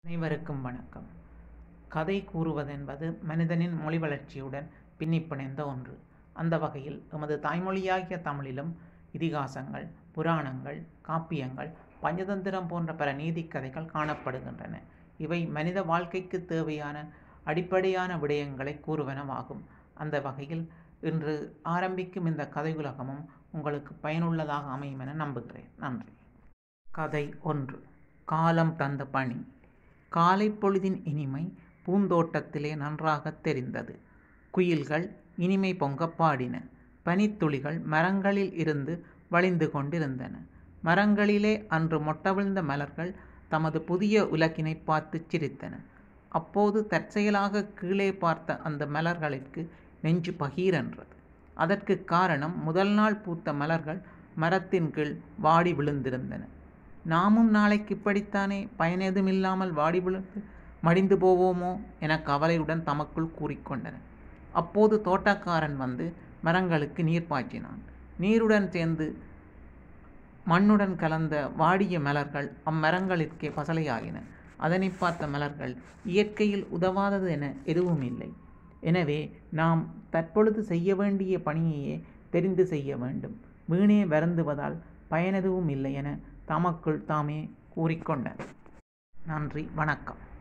அனைவருக்கும் வணக்கம் கதை கூறுவதென்பது மனிதனின் மொழி வளர்ச்சியுடன் பின்னிப்பிணைந்த ஒன்று அந்த வகையில் எமது தாய்மொழியாகிய தமிழிலும் இதிகாசங்கள் புராணங்கள் காப்பியங்கள் பஞ்சதந்திரம் போன்ற பல நீதிக்கதைகள் காணப்படுகின்றன இவை மனித வாழ்க்கைக்கு தேவையான அடிப்படையான விடயங்களை கூறுவனவாகும் அந்த வகையில் இன்று ஆரம்பிக்கும் இந்த கதையுலகமும் உங்களுக்கு பயனுள்ளதாக அமையும் என நம்புகிறேன் நன்றி கதை ஒன்று காலம் தந்த பணி காலை பொழுதின் இனிமை பூந்தோட்டத்திலே நன்றாகத் தெரிந்தது குயில்கள் இனிமை பொங்க பாடின பனித்துளிகள் மரங்களில் இருந்து வழிந்து கொண்டிருந்தன மரங்களிலே அன்று மொட்டவிழ்ந்த மலர்கள் தமது புதிய உலகினை பார்த்து சிரித்தன அப்போது தற்செயலாக கீழே பார்த்த அந்த மலர்களிற்கு நெஞ்சு பகீரென்றது அதற்கு காரணம் முதல் நாள் பூத்த மலர்கள் மரத்தின் கீழ் வாடி விழுந்திருந்தன நாமும் நாளைக்கு இப்படித்தானே பயனேதும் இல்லாமல் வாடி விழுந்து மடிந்து போவோமோ என கவலையுடன் தமக்குள் கூறிக்கொண்டனர் அப்போது தோட்டக்காரன் வந்து மரங்களுக்கு நீர் பாய்ச்சினான் நீருடன் சேர்ந்து மண்ணுடன் கலந்த வாடிய மலர்கள் அம்மரங்களிற்கே பசலையாகின அதனை பார்த்த மலர்கள் இயற்கையில் உதவாதது என எதுவும் இல்லை எனவே நாம் தற்பொழுது செய்ய வேண்டிய பணியையே தெரிந்து செய்ய வேண்டும் வீணே வருந்துவதால் பயனெதுவும் இல்லை என தமக்குள் தாமே கூறிக்கொண்டனர் நன்றி வணக்கம்